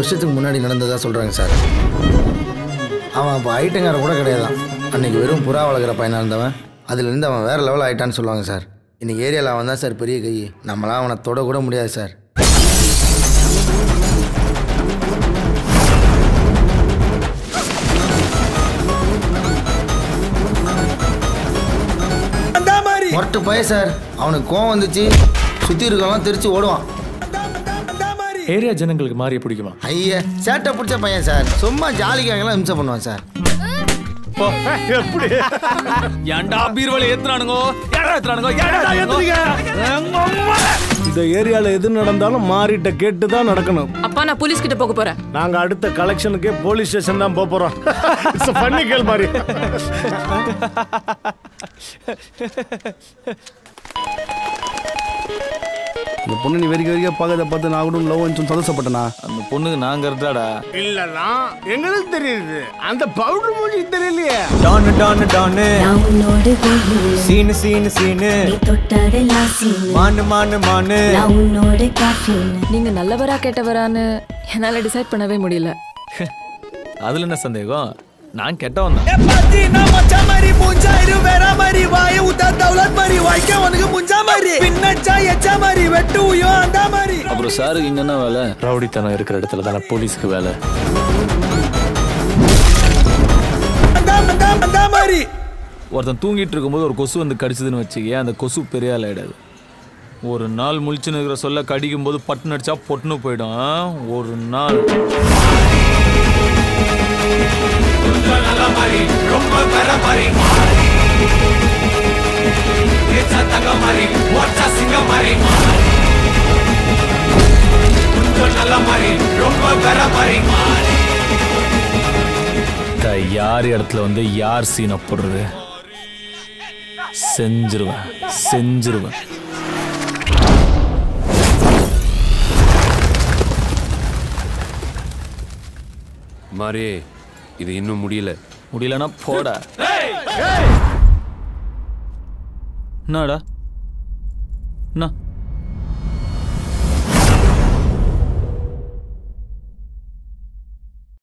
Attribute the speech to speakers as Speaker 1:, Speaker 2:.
Speaker 1: வருஷத்துக்கு முன்னாடி நடந்ததா சொல்கிறாங்க சார் அவன் அப்போ ஐட்டங்கார கூட கிடையாதான் அன்னைக்கு வெறும் புறா வளர்க்குற பையனாக இருந்தவன் அதுலேருந்து அவன் வேறு லெவல் ஆயிட்டான்னு சொல்லுவாங்க சார் இன்னைக்கு ஏரியாவில் அவன் தான் சார் பெரிய கை நம்மளாம் அவனை தொட கூட முடியாது சார் மொரட்டு பய சார் அவனுக்கு கோவம் வந்துச்சு சுற்றி இருக்கவங்களாம் தெரிச்சு ஓடுவான்
Speaker 2: ஏரியா ஜனங்களுக்கு மாறிய பிடிக்குமா
Speaker 1: ஐயா சேட்டை பிடிச்ச பையன் சார் சும்மா ஜாலிக்காகலாம் இம்சை பண்ணுவான் சார்
Speaker 3: எப்படி
Speaker 4: ஏன்டா பீர்வலை ஏத்துறானுங்கோ ஏன்டா ஏத்துறானுங்கோ ஏன்டா ஏத்துறீங்க
Speaker 3: இந்த ஏரியால எது நடந்தாலும் மாறிட்ட கேட்டு தான் நடக்கணும்
Speaker 5: அப்பா நான் போலீஸ் கிட்ட போக போறேன்
Speaker 3: நாங்க அடுத்த கலெக்ஷனுக்கே போலீஸ் ஸ்டேஷன் தான் போப் போறோம் இட்ஸ் ஃபன்னி கேள் மாதிரி
Speaker 6: இந்த பொண்ணு நீ வெறிக்க வெறிக்க பார்க்கறத பார்த்து நான் கூட லவ் வந்து சந்தோஷப்பட்டேனா
Speaker 4: அந்த பொண்ணுக்கு நாங்க இருந்தாடா
Speaker 3: இல்லனா எங்களுக்கு தெரியுது அந்த பவுடர் மூஞ்சி தெரியலையே
Speaker 7: டானு டானு டானு
Speaker 8: நான் உன்னோடு வெயில்
Speaker 7: சீனு சீனு சீனு
Speaker 8: நீ தொட்டதெல்லாம் சீனு
Speaker 7: மானு மானு மானு
Speaker 8: நான் உன்னோட காஃபின்
Speaker 5: நீங்க நல்லவரா கெட்டவரான்னு என்னால டிசைட் பண்ணவே முடியல
Speaker 4: அதுல என்ன சந்தேகம் நான் கெட்டவன் தான் அப்புறம் சாரு இங்க என்ன வேலை
Speaker 2: ரவுடித்தனம் இருக்கிற இடத்துல தானே போலீஸ்க்கு வேலை
Speaker 4: ஒருத்தன் தூங்கிட்டு இருக்கும்போது ஒரு கொசு வந்து கடிச்சதுன்னு வச்சுக்கேன் அந்த கொசு பெரிய ஆள் ஆயிடாது ஒரு நாள் முழிச்சுன்னு இருக்கிற சொல்ல கடிக்கும் போது பட்டுன்னு அடிச்சா பொட்டுன்னு போயிடும் ஆ? ஒரு நாள் த யார் இடத்துல வந்து யார் சீனை போடுறது செஞ்சிருவேன் செஞ்சிருவேன்
Speaker 9: மாறி இது இன்னும் முடியல
Speaker 4: முடியலன்னா போடா என்னடா என்ன